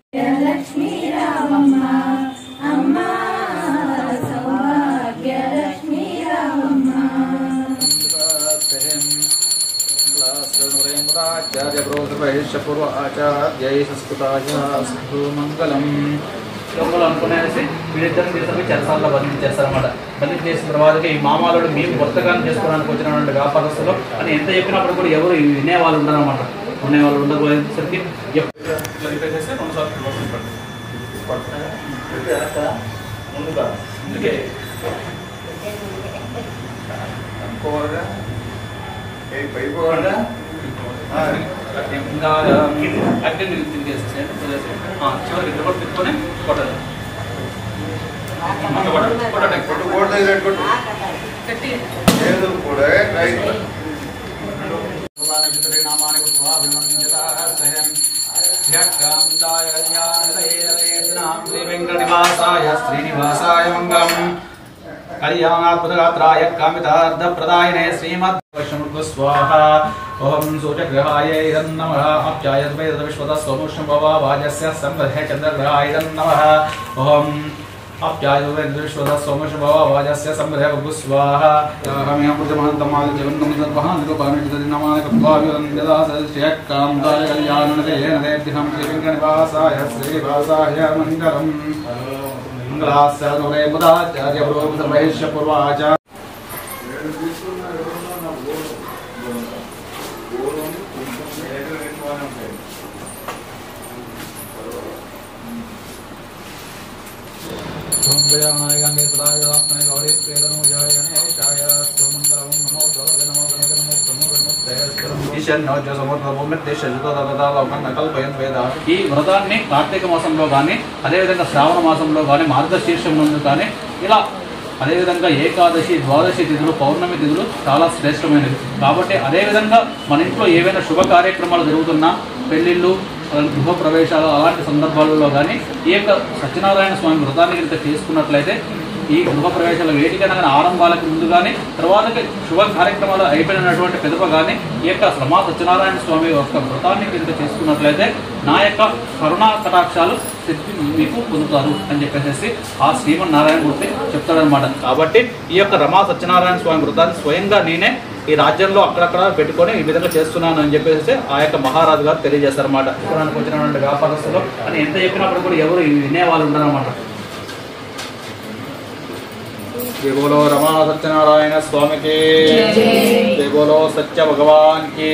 లక్ష్మీ రామమ్మ అమ్మ సౌభాగ్య లక్ష్మీ రామమ్మ పూర్వ ఆచార్యై సంస్కృతాయ మంగళం లోపల అనుకునేసి వీళ్ళిద్దరిని తీసుకుని చెరసాల్లో బంధించి చేస్తారన్నమాట బంధించి చేసిన తర్వాత ఈ మామాలు మేము కొత్తగా చేసుకోవడానికి వచ్చినటువంటి వ్యాపారస్తులు అని ఎంత చెప్పినప్పుడు కూడా ఎవరు వినేవాళ్ళు ఉండరన్నమాట ఉండేవాళ్ళు ఉండకపోయేసరికి జరిపేసేసి రెండు సార్లు ముందుగా అందుకే అనుకోవాలిగా ఏ పైపోవాలిగా ఇంకా అక్కడి నుంచి తిరిగేసేసేయండి వదిలేసేయండి. ఆ, చివరికి ఇక్కడ కూడా తిప్పుకొని కొట్టాలి కొట్టాలి కొట్టాలి కొట్టు కోట దగ్గర కొట్టు లేదు కూడా రైట్ వెంకటనివాసాయ శ్రీనివాసాయ మంగళం కళ్యాణాద్భుతగాత్రాయ కామితార్థప్రదాయనే శ్రీమద్ వైష్ణవ స్వాహ ఓం సూర్యగ్రహాయ ఇదం నమః అప్యాయ ద్వైత విశ్వత సోముష్ణం భవ వాజస్య సంవర్ధే చంద్రగ్రహాయ ఇదం నమః ఓం అప్యాయ ద్వైత విశ్వత సోముష్ణం భవ వాజస్య సంవర్ధే బహు స్వాహ యాహమేహ ప్రజమహంతమాల జీవనం సర్వహాన్ రూపాన్ని నమాన కత్వావిరం యదా సశ్యకాంతాయ కళ్యాణనదే నదేభ్యహం శ్రీ వెంకటనివాసాయ శ్రీనివాసాయ మంగళం మంగళాస్య ముదాచార్య పురోగమేశ్య పూర్వాచార్య ఈ వ్రతాన్ని కార్తీక మాసంలో కానీ అదేవిధంగా శ్రావణ మాసంలో కానీ మార్గశీర్షం ముందు కానీ ఇలా అదేవిధంగా ఏకాదశి ద్వాదశి తిథులు పౌర్ణమి తిథులు చాలా శ్రేష్టమైనవి కాబట్టి అదేవిధంగా మన ఇంట్లో ఏవైనా శుభ కార్యక్రమాలు జరుగుతున్నా పెళ్ళిళ్ళు అలాంటి గృహ ప్రవేశాలు అలాంటి సందర్భాలలో కానీ ఈ యొక్క సత్యనారాయణ స్వామి వ్రతాన్ని కనుక చేసుకున్నట్లయితే ఈ గృహ ప్రవేశాల వేదికన కానీ ఆరంభాలకు ముందు కానీ తర్వాత శుభ కార్యక్రమాలు అయిపోయినటువంటి పెదప కానీ ఈ యొక్క శ్రమా సత్యనారాయణ స్వామి యొక్క వ్రతాన్ని కనుక చేసుకున్నట్లయితే నా యొక్క కరుణా కటాక్షాలు సిద్ధి మీకు పొందుతారు అని చెప్పేసి ఆ శ్రీమన్నారాయణమూర్తి చెప్తాడనమాట కాబట్టి ఈ యొక్క రమా సత్యనారాయణ స్వామి వ్రతాన్ని స్వయంగా నేనే ఈ రాజ్యంలో అక్కడక్కడ పెట్టుకొని ఈ విధంగా చేస్తున్నాను అని చెప్పేసి ఆ యొక్క మహారాజు గారు తెలియజేస్తారన్నమాట చూడడానికి వచ్చినటువంటి వ్యాపారస్తులు అని ఎంత చెప్పినప్పుడు కూడా ఎవరు వినేవాళ్ళు ఉండరన్నమాట జై బోలో రమా సత్యనారాయణ స్వామికి జై బోలో సత్య భగవాన్ కి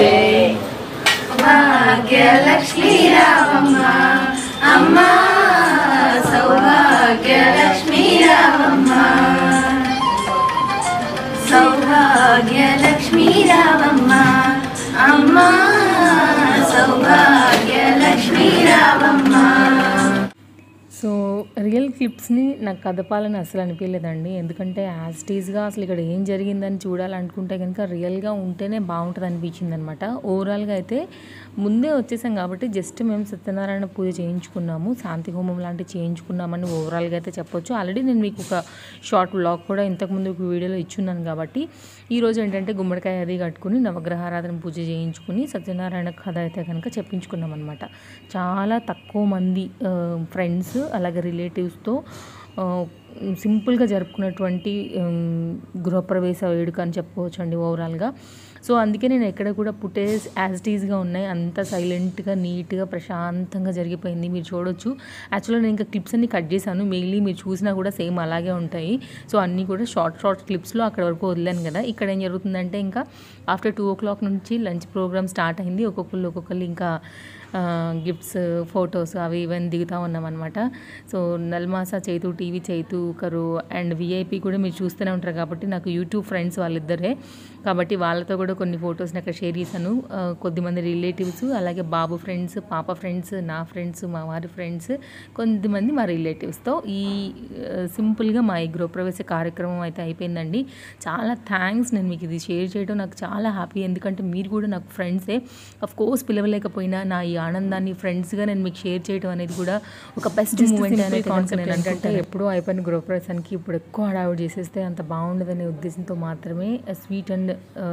భాగ్య లక్ష్మీ రామమ్మ అమ్మ సౌభాగ్య లక్ష్మీ రామమ్మ సౌభాగ్య లక్ష్మీ రామమ్మ అమ్మ సౌభాగ్య లక్ష్మీ రామమ్మ సో రియల్ క్లిప్స్ని నాకు కదపాలని అసలు అనిపించలేదండి ఎందుకంటే యాజ్ టీజ్గా అసలు ఇక్కడ ఏం జరిగిందని చూడాలనుకుంటే కనుక రియల్గా ఉంటేనే బాగుంటుంది అనిపించింది అనమాట ఓవరాల్గా అయితే ముందే వచ్చేసాం కాబట్టి జస్ట్ మేము సత్యనారాయణ పూజ చేయించుకున్నాము శాంతి హోమం లాంటివి చేయించుకున్నామని ఓవరాల్గా అయితే చెప్పొచ్చు ఆల్రెడీ నేను మీకు ఒక షార్ట్ వ్లాగ్ కూడా ఇంతకుముందు ఒక వీడియోలో ఇచ్చున్నాను కాబట్టి ఈరోజు ఏంటంటే గుమ్మడికాయ అది కట్టుకుని నవగ్రహారాధన పూజ చేయించుకుని సత్యనారాయణ కథ అయితే కనుక చెప్పించుకున్నాం అనమాట చాలా తక్కువ మంది ఫ్రెండ్స్ అలాగే రిలేటివ్స్తో సింపుల్గా జరుపుకున్నటువంటి ఉమ్, గృహప్రవేశ వేడుక అని చెప్పుకోవచ్చు అండి ఓవరాల్గా సో అందుకే నేను ఎక్కడ కూడా ఫుటేజ్ యాజ్ టీజ్గా ఉన్నాయి అంత సైలెంట్గా నీట్గా ప్రశాంతంగా జరిగిపోయింది మీరు చూడొచ్చు యాక్చువల్గా నేను ఇంకా క్లిప్స్ అన్ని కట్ చేశాను మెయిన్లీ మీరు చూసినా కూడా సేమ్ అలాగే ఉంటాయి సో అన్నీ కూడా షార్ట్ షార్ట్ క్లిప్స్లో అక్కడ వరకు వదిలాను కదా ఇక్కడ ఏం జరుగుతుందంటే ఇంకా ఆఫ్టర్ టూ ఓ క్లాక్ నుంచి లంచ్ ప్రోగ్రామ్ స్టార్ట్ అయింది ఒక్కొక్కళ్ళు ఒక్కొక్కళ్ళు ఇంకా గిఫ్ట్స్ ఫొటోస్ అవి ఇవన్నీ దిగుతూ ఉన్నాం అనమాట సో నల్మాస చైతు టీవీ చైతు ఒకరు అండ్ విఐపి కూడా మీరు చూస్తూనే ఉంటారు కాబట్టి నాకు యూట్యూబ్ ఫ్రెండ్స్ వాళ్ళిద్దరే కాబట్టి వాళ్ళతో కూడా కొన్ని ఫొటోస్ని అక్కడ షేర్ చేశాను ఆ, కొద్దిమంది రిలేటివ్స్ అలాగే బాబు ఫ్రెండ్స్ పాప ఫ్రెండ్స్ నా ఫ్రెండ్స్ మా వారి ఫ్రెండ్స్ కొద్దిమంది మా రిలేటివ్స్తో ఈ ఆ, సింపుల్గా మా ఈ గృహప్రవేశ కార్యక్రమం అయితే అయిపోయిందండి చాలా థ్యాంక్స్ నేను మీకు ఇది షేర్ చేయడం నాకు చాలా హ్యాపీ ఎందుకంటే మీరు కూడా నాకు ఫ్రెండ్సే అఫ్ కోర్స్ పిలవలేకపోయినా నా ఈ ఆనందాన్ని ఫ్రెండ్స్గా నేను మీకు షేర్ చేయడం అనేది కూడా ఒక బెస్ట్ మూమెంట్ అనేది కాన్సెప్ట్ ఏంటంటే ఎప్పుడూ అయిపోయిన గృహప్రవేశానికి ఇప్పుడు ఎక్కువ హడావుడి చేసేస్తే అంత బాగుండదనే ఉద్దేశంతో మాత్రమే స్వీట్ అండ్ షార్ట్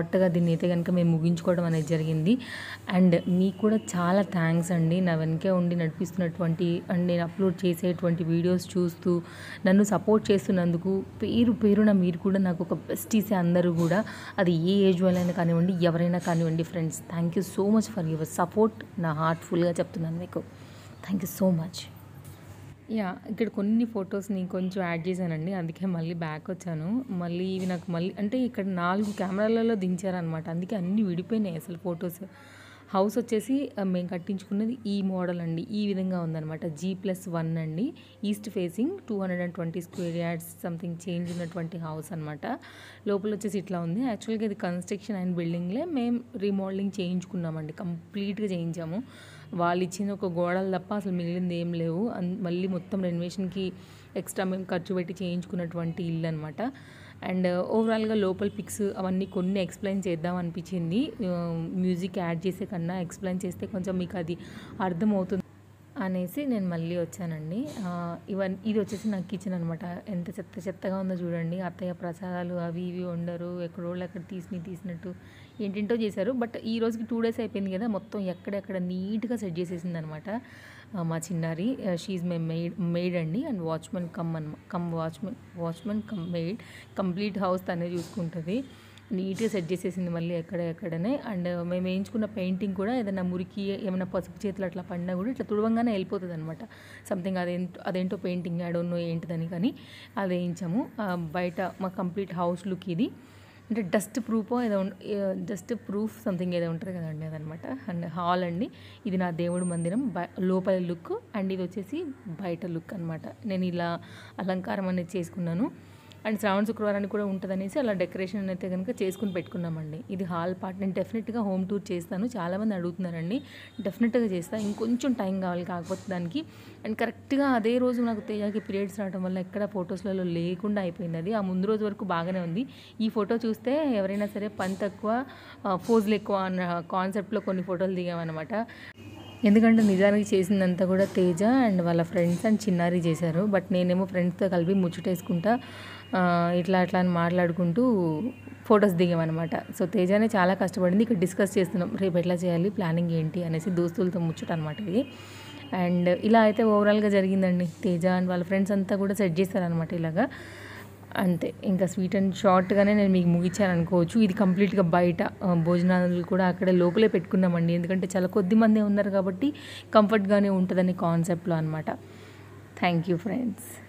షార్ట్గా దీన్ని అయితే కనుక మేము ముగించుకోవడం అనేది జరిగింది అండ్ మీకు కూడా చాలా థ్యాంక్స్ అండి నా వెనకే ఉండి నడిపిస్తున్నటువంటి అండ్ నేను అప్లోడ్ చేసేటువంటి వీడియోస్ చూస్తూ నన్ను సపోర్ట్ చేస్తున్నందుకు పేరు పేరున మీరు కూడా నాకు ఒక బెస్టీసే అందరూ కూడా అది ఏ ఏజ్ వాళ్ళైనా కానివ్వండి ఎవరైనా కానివ్వండి friends thank you so much for your support నా హార్ట్ఫుల్గా చెప్తున్నాను మీకు thank you so much yeah ఇక్కడ కొన్ని ఫొటోస్ని కొంచెం యాడ్ చేశానండి అందుకే మళ్ళీ బ్యాక్ వచ్చాను మళ్ళీ ఇవి నాకు మళ్ళీ అంటే ఇక్కడ నాలుగు కెమెరాలలో దించారనమాట అందుకే అన్నీ విడిపోయినాయి అసలు ఫొటోస్ హౌస్ వచ్చేసి ఆ, మేము కట్టించుకున్నది ఈ మోడల్ అండి ఈ విధంగా ఉందన్నమాట జీ ప్లస్ వన్ అండి east facing two hundred and twenty square yards something change ఉన్నటువంటి హౌస్ అనమాట లోపల వచ్చేసి ఇట్లా ఉంది యాక్చువల్గా ఇది కన్స్ట్రక్షన్ అండ్ బిల్డింగ్లే మేము రీమోడలింగ్ చేయించుకున్నామండి కంప్లీట్గా చేయించాము వాళ్ళు ఇచ్చిన ఒక గోడలు తప్ప అసలు మిగిలింది ఏం లేవు అన్- మళ్ళీ మొత్తం రెనోవేషన్కి ఎక్స్ట్రా మేము ఖర్చు పెట్టి చేయించుకున్నటువంటి ఇల్లు అనమాట అండ్ ఓవరాల్గా లోపల పిక్స్ అవన్నీ కొన్ని ఎక్స్ప్లెయిన్ చేద్దాం అనిపించింది మ్యూజిక్ యాడ్ చేసే కన్నా ఎక్స్ప్లెయిన్ చేస్తే కొంచెం మీకు అది అర్థమవుతుంది అనేసి నేను మళ్ళీ వచ్చానండి ఆ, ఇవన్నీ ఇది వచ్చేసి నాకు కిచెన్ అనమాట ఎంత చెత్త చెత్తగా ఉందో చూడండి అత్తయ్య ప్రసాదాలు అవి ఇవి వండరు ఎక్కడో ఎక్కడ తీసిని తీసినట్టు ఏంటేంటో చేశారు బట్ ఈ రోజుకి టూ డేస్ అయిపోయింది కదా మొత్తం ఎక్కడెక్కడ నీట్గా సెట్ చేసేసింది అనమాట మా చిన్నారి షీఈ్ మై మెయిడ్ మెయిడ్ అండి అండ్ వాచ్మెన్ కమ్ అన్ cum watchman watchman cum maid complete house తనే చూసుకుంటుంది నీట్గా సెట్ చేసేసింది మళ్ళీ ఎక్కడ ఎక్కడనే అండ్ మేము వేయించుకున్న పెయింటింగ్ కూడా ఏదైనా మురికి ఏమైనా పసుపు చేతులు అట్లా పడినా కూడా ఇట్లా తుడవంగానే వెళ్ళిపోతుంది అనమాట సంథింగ్ అదేంటో అదేంటో పెయింటింగ్ యాడోన్నో ఏంటిదని కానీ అది వేయించాము ఆ, బయట మా కంప్లీట్ హౌస్ లుక్ ఇది అంటే డస్ట్ ప్రూఫ్ ఏదో డస్ట్ ప్రూఫ్ సంథింగ్ ఏదో ఉంటుంది కదండి అదనమాట అండ్ హాల్ అండి ఇది నా దేవుడి మందిరం బయ లోపల లుక్ అండ్ ఇది వచ్చేసి బయట లుక్ అనమాట నేను ఇలా అలంకారం అనేది చేసుకున్నాను అండ్ శ్రావణ శుక్రవారానికి కూడా ఉంటుందనేసి అలా డెకరేషన్ అయితే కనుక చేసుకుని పెట్టుకున్నామండి ఇది హాల్ పార్ట్ నేను డెఫినెట్గా హోమ్ టూర్ చేస్తాను చాలామంది అడుగుతున్నారండి డెఫినెట్గా చేస్తాను ఇంకొంచెం టైం కావాలి కాకపోతే దానికి అండ్ కరెక్ట్గా అదే రోజు నాకు తేజాకి పీరియడ్స్ రావడం వల్ల ఎక్కడ ఫొటోస్లలో లేకుండా అయిపోయింది అది ఆ ముందు రోజు వరకు బాగానే ఉంది ఈ ఫోటో చూస్తే ఎవరైనా సరే పని తక్కువ ఆ, ఫోజులు ఎక్కువ అన్న కాన్సెప్ట్లో కొన్ని ఫోటోలు దిగామన్నమాట ఎందుకంటే నిజానికి చేసిందంతా కూడా తేజ అండ్ వాళ్ళ ఫ్రెండ్స్ అండ్ చిన్నారి చేశారు బట్ నేనేమో ఫ్రెండ్స్తో కలిపి ముచ్చటేసుకుంటా ఆ, ఇట్లా అట్లా అని మాట్లాడుకుంటూ ఫొటోస్ దిగామన్నమాట సో తేజానే చాలా కష్టపడింది ఇక్కడ డిస్కస్ చేస్తున్నాం రేపు ఎట్లా చేయాలి ప్లానింగ్ ఏంటి అనేసి దోస్తులతో ముచ్చట అనమాట ఇది అండ్ ఇలా అయితే ఓవరాల్గా జరిగిందండి తేజ అండ్ వాళ్ళ ఫ్రెండ్స్ అంతా కూడా సెట్ చేస్తారనమాట ఇలాగా అంతే ఇంకా స్వీట్ అండ్ షార్ట్గానే నేను మీకు ముగించాను అనుకోవచ్చు ఇది కంప్లీట్గా బయట ఆ, భోజనాలు కూడా అక్కడ లోపలే పెట్టుకున్నామండి ఎందుకంటే చాలా కొద్ది మందే ఉన్నారు కాబట్టి కంఫర్ట్గానే ఉంటుందని కాన్సెప్ట్లో అనమాట థ్యాంక్ యూ ఫ్రెండ్స్